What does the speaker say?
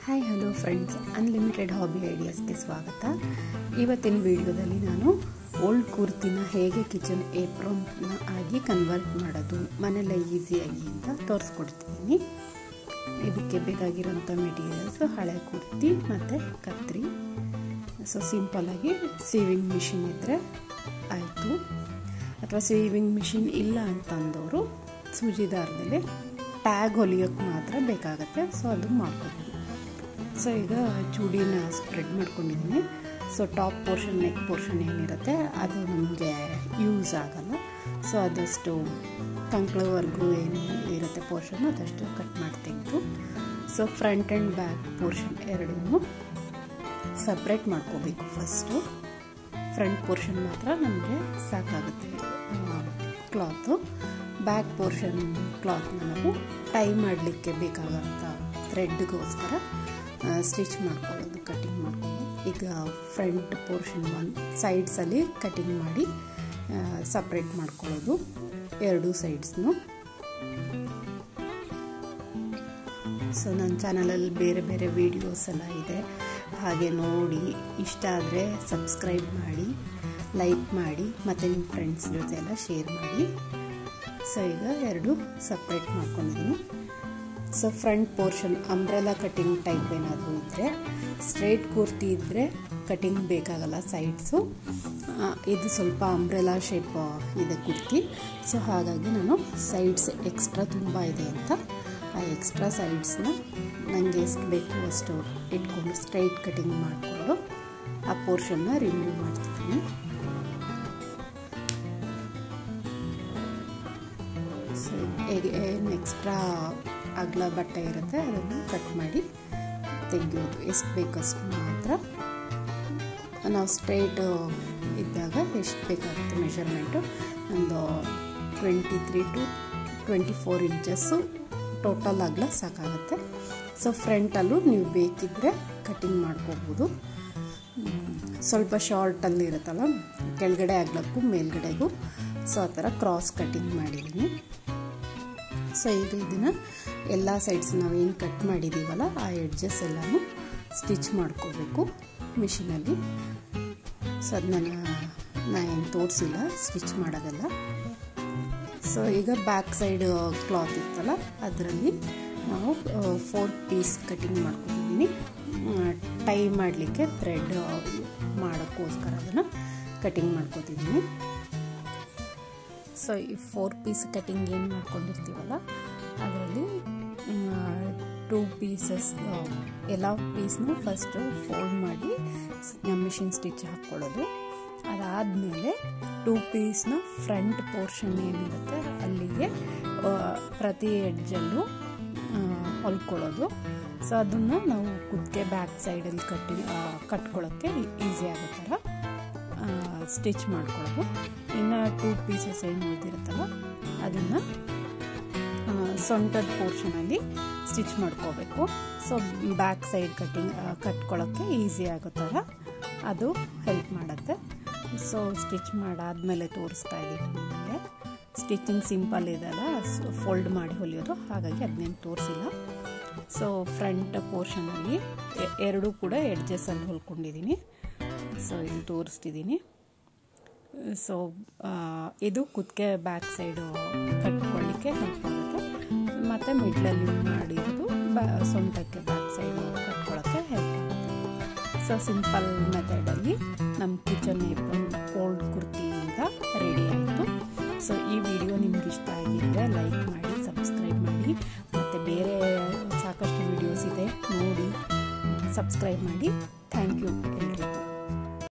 hi hello friends unlimited hobby ಐಡಿಯಾಸ್ಗೆ ಸ್ವಾಗತ ಇವತ್ತಿನ ವಿಡಿಯೋದಲ್ಲಿ ನಾನು ಓಲ್ಡ್ ಕುರ್ತಿನ ಹೇಗೆ ಕಿಚನ್ ಏಪ್ರೋನ್ನ ಆಗಿ ಕನ್ವರ್ಟ್ ಮಾಡೋದು ಮನೆಯಲ್ಲೇ ಈಸಿಯಾಗಿ ಅಂತ ತೋರಿಸ್ಕೊಡ್ತಿದ್ದೀನಿ ಇದಕ್ಕೆ ಬೇಕಾಗಿರೋಂಥ ಮೆಟೀರಿಯಲ್ಸ್ ಹಳೆ ಕುರ್ತಿ ಮತ್ತು ಕತ್ರಿ ಸೊ ಸಿಂಪಲ್ಲಾಗಿ ಸೀವಿಂಗ್ ಮಿಷಿನ್ ಇದ್ದರೆ ಆಯಿತು ಅಥವಾ ಸೇವಿಂಗ್ ಮಿಷಿನ್ ಇಲ್ಲ ಅಂತಂದವರು ಸೂಜಿ ದಾರದಲ್ಲಿ ಟ್ಯಾಗ್ ಹೊಲಿಯೋಕ್ಕೆ ಮಾತ್ರ ಬೇಕಾಗತ್ತೆ ಸೊ ಅದು ಮಾಡ್ಕೋಬೋದು ಸೊ ಈಗ ಚೂಡಿನ ಸ್ಪ್ರೆಡ್ ಮಾಡ್ಕೊಂಡಿದ್ದೀನಿ so top portion neck portion ಏನಿರುತ್ತೆ ಅದು ನಮಗೆ ಯೂಸ್ ಆಗಲ್ಲ ಸೊ ಅದಷ್ಟು ಕಂಕ್ಳವರೆಗೂ ಏನು ಇರುತ್ತೆ ಪೋರ್ಷನ್ ಅದಷ್ಟು ಕಟ್ ಮಾಡಿ ತೆಗೆದು so front and back portion ಎರಡೂ ಸಪ್ರೇಟ್ ಮಾಡ್ಕೋಬೇಕು ಫಸ್ಟು ಫ್ರಂಟ್ ಪೋರ್ಷನ್ ಮಾತ್ರ ನಮಗೆ ಸಾಕಾಗುತ್ತೆ ಕ್ಲಾತು ಬ್ಯಾಕ್ ಪೋರ್ಷನ್ ಕ್ಲಾತ್ನ ನಾವು ಟೈ ಮಾಡಲಿಕ್ಕೆ ಬೇಕಾದಂಥ ಥ್ರೆಡ್ಗೋಸ್ಕರ ಸ್ಟಿಚ್ ಮಾಡ್ಕೊಳ್ಳೋದು ಕಟಿಂಗ್ ಮಾಡ್ಕೊಂಡು ಈಗ ಫ್ರಂಟ್ ಪೋರ್ಷನ್ ಒಂದು ಸೈಡ್ಸಲ್ಲಿ ಕಟಿಂಗ್ ಮಾಡಿ ಸಪ್ರೇಟ್ ಮಾಡ್ಕೊಳ್ಳೋದು ಎರಡೂ ಸೈಡ್ಸ್ನು ಸೊ ನನ್ನ ಚಾನಲಲ್ಲಿ ಬೇರೆ ಬೇರೆ ವೀಡಿಯೋಸ್ ಎಲ್ಲ ಇದೆ ಹಾಗೆ ನೋಡಿ ಇಷ್ಟ ಆದರೆ ಸಬ್ಸ್ಕ್ರೈಬ್ ಮಾಡಿ ಲೈಕ್ ಮಾಡಿ ಮತ್ತು ನಿಮ್ಮ ಫ್ರೆಂಡ್ಸ್ ಜೊತೆ ಎಲ್ಲ ಶೇರ್ ಮಾಡಿ ಸೊ ಈಗ ಎರಡು ಸಪ್ರೇಟ್ ಮಾಡ್ಕೊಂಡಿದ್ದೀನಿ so front portion umbrella cutting type ಏನಾದರೂ ಇದ್ದರೆ ಸ್ಟ್ರೈಟ್ ಕುರ್ತಿ ಇದ್ದರೆ ಕಟಿಂಗ್ ಬೇಕಾಗಲ್ಲ ಸೈಡ್ಸು ಇದು ಸ್ವಲ್ಪ ಅಂಬ್ರೆಲಾ ಶೇಪ್ ಇದೆ ಕುರ್ತಿ ಸೊ ಹಾಗಾಗಿ ನಾನು ಸೈಡ್ಸ್ ಎಕ್ಸ್ಟ್ರಾ ತುಂಬ ಇದೆ ಅಂತ ಆ ಎಕ್ಸ್ಟ್ರಾ ಸೈಡ್ಸ್ನ ನನಗೆ ಎಷ್ಟು ಬೇಕು ಅಷ್ಟು ಇಟ್ಕೊಂಡು ಸ್ಟ್ರೈಟ್ ಕಟಿಂಗ್ ಮಾಡಿಕೊಂಡು ಆ ಪೋರ್ಷನ್ನ ರಿಮೂವ್ ಮಾಡ್ತಿದ್ದೀನಿ ಸೊ ಏನು ಎಕ್ಸ್ಟ್ರಾ ಅಗಲ ಬಟ್ಟೆ ಇರುತ್ತೆ ಅದನ್ನು ಕಟ್ ಮಾಡಿ ತೆಗೆಯೋದು ಎಷ್ಟು ಬೇಕಷ್ಟು ಮಾತ್ರ ನಾವು ಸ್ಟ್ರೈಟ್ ಇದ್ದಾಗ ಎಷ್ಟು ಬೇಕಾಗುತ್ತೆ ಮೆಷರ್ಮೆಂಟು ಒಂದು twenty three to twenty four inches total ಅಗಲ ಸಾಕಾಗುತ್ತೆ ಸೊ ಫ್ರಂಟಲ್ಲೂ ನೀವು ಬೇಕಿದ್ದರೆ ಕಟಿಂಗ್ ಮಾಡ್ಕೋಬೋದು ಸ್ವಲ್ಪ ಶಾರ್ಟಲ್ಲಿ ಇರುತ್ತಲ್ಲ ಕೆಳಗಡೆ ಆಗ್ಲಕ್ಕೂ ಮೇಲ್ಗಡೆಗೂ ಸೊ ಆ ಥರ ಕ್ರಾಸ್ ಕಟಿಂಗ್ ಮಾಡಿದ್ದೀನಿ ಸೊ ಈಗ ಇದನ್ನು ಎಲ್ಲ ಸೈಡ್ಸ್ ನಾವೇನು ಕಟ್ ಮಾಡಿದ್ದೀವಲ್ಲ ಆ ಎಡ್ಜಸ್ ಎಲ್ಲನೂ ಸ್ಟಿಚ್ ಮಾಡ್ಕೋಬೇಕು ಮಿಷಿನಲ್ಲಿ ಸೊ ಅದನ್ನ ನಾ ಏನು ತೋರಿಸಿಲ್ಲ ಸ್ಟಿಚ್ ಮಾಡೋದೆಲ್ಲ ಸೊ ಈಗ ಬ್ಯಾಕ್ ಸೈಡ್ ಕ್ಲಾತ್ ಇತ್ತಲ್ಲ ಅದರಲ್ಲಿ ನಾವು ಫೋರ್ ಪೀಸ್ ಕಟಿಂಗ್ ಮಾಡ್ಕೊಂಡಿದ್ದೀನಿ ಟೈ ಮಾಡಲಿಕ್ಕೆ ಥ್ರೆಡ್ ಮಾಡೋಕ್ಕೋಸ್ಕರ ಅದನ್ನು ಕಟಿಂಗ್ ಮಾಡ್ಕೊತಿದ್ದೀನಿ ಸೊ ಈ ಫೋರ್ ಪೀಸ್ ಕಟಿಂಗ್ ಏನು ಮಾಡ್ಕೊಂಡಿರ್ತೀವಲ್ಲ ಅದರಲ್ಲಿ ಟೂ ಪೀಸಸ್ ಎಲ್ಲ ಪೀಸ್ನು ಫಸ್ಟು ಫೋಲ್ಡ್ ಮಾಡಿ ಮಿಷಿನ್ ಸ್ಟಿಚ್ ಹಾಕ್ಕೊಳ್ಳೋದು ಅದಾದಮೇಲೆ ಟೂ ಪೀಸ್ನ ಫ್ರಂಟ್ ಪೋರ್ಷನ್ ಏನಿರುತ್ತೆ ಅಲ್ಲಿಗೆ ಪ್ರತಿ ಎಡ್ಜಲ್ಲೂ ಹೊಲ್ಕೊಳ್ಳೋದು ಸೊ ಅದನ್ನು ನಾವು ಕುತ್ತಿಗೆ ಬ್ಯಾಕ್ ಸೈಡಲ್ಲಿ ಕಟ್ಟಿ ಕಟ್ಕೊಳ್ಳೋಕ್ಕೆ ಈಸಿ ಆಗೋ ಥರ ಸ್ಟಿಚ್ ಮಾಡ್ಕೊಳ್ಳೋದು ಇನ್ನು ಟೂ ಪೀಸಸ್ ಏನು ಉಳಿದಿರುತ್ತಲ್ಲ ಅದನ್ನು ಸೊಂಟದ ಪೋರ್ಷನಲ್ಲಿ ಸ್ಟಿಚ್ ಮಾಡ್ಕೋಬೇಕು ಸೊ ಬ್ಯಾಕ್ ಸೈಡ್ ಕಟ್ಟಿಂಗ್ ಕಟ್ಕೊಳ್ಳೋಕ್ಕೆ ಈಸಿ ಆಗೋ ಥರ ಅದು ಹೆಲ್ಪ್ ಮಾಡುತ್ತೆ ಸೊ ಸ್ಟಿಚ್ ಮಾಡಾದಮೇಲೆ ತೋರಿಸ್ತಾ ಇದ್ದೀನಿ ನಿಮಗೆ ಸ್ಟಿಚಿಂಗ್ ಸಿಂಪಲ್ ಇದೆಲ್ಲ ಫೋಲ್ಡ್ ಮಾಡಿ ಹೊಲಿಯೋದು ಹಾಗಾಗಿ ಅದನ್ನೇನು ತೋರಿಸಿಲ್ಲ ಸೊ ಫ್ರಂಟ್ ಪೋರ್ಷನಲ್ಲಿ ಎರಡೂ ಕೂಡ ಎಡ್ಜಸ್ಸಲ್ಲಿ ಹೊಲ್ಕೊಂಡಿದ್ದೀನಿ ಸೊ ಇಲ್ಲಿ ತೋರಿಸ್ತಿದ್ದೀನಿ ಸೊ ಇದು ಕುತ್ತಿಗೆ ಬ್ಯಾಕ್ ಸೈಡು ಕಟ್ಕೊಳ್ಳಿಕ್ಕೆ ಹೆಲ್ಪ್ ಆಗುತ್ತೆ ಮತ್ತು ಮಿಡ್ಲಲ್ಲಿ ಮಾಡಿರೋದು ಬ್ಯಾ ಸೊಂಟಕ್ಕೆ ಬ್ಯಾಕ್ ಸೈಡು ಕಟ್ಕೊಳ್ಳೋಕ್ಕೆ ಹೆಲ್ಪ್ ಆಗುತ್ತೆ ಸೊ ಸಿಂಪಲ್ ಮೆಥಡಲ್ಲಿ ನಮ್ಮ ಕಿಚನ್ ಏಪ್ರನ್ ಓಲ್ಡ್ ಕುರ್ತಿಯಿಂದ ರೆಡಿ ಆಯಿತು ಸೊ ಈ ವಿಡಿಯೋ ನಿಮ್ಗೆ ಇಷ್ಟ ಆಗಿದ್ದರೆ ಲೈಕ್ ಮಾಡಿ ಸಬ್ಸ್ಕ್ರೈಬ್ ಮಾಡಿ ಮತ್ತು ಬೇರೆ ಸಾಕಷ್ಟು ವಿಡಿಯೋಸ್ ಇದೆ ನೋಡಿ ಸಬ್ಸ್ಕ್ರೈಬ್ ಮಾಡಿ ಥ್ಯಾಂಕ್ ಯು ಎಲ್ರಿಗೂ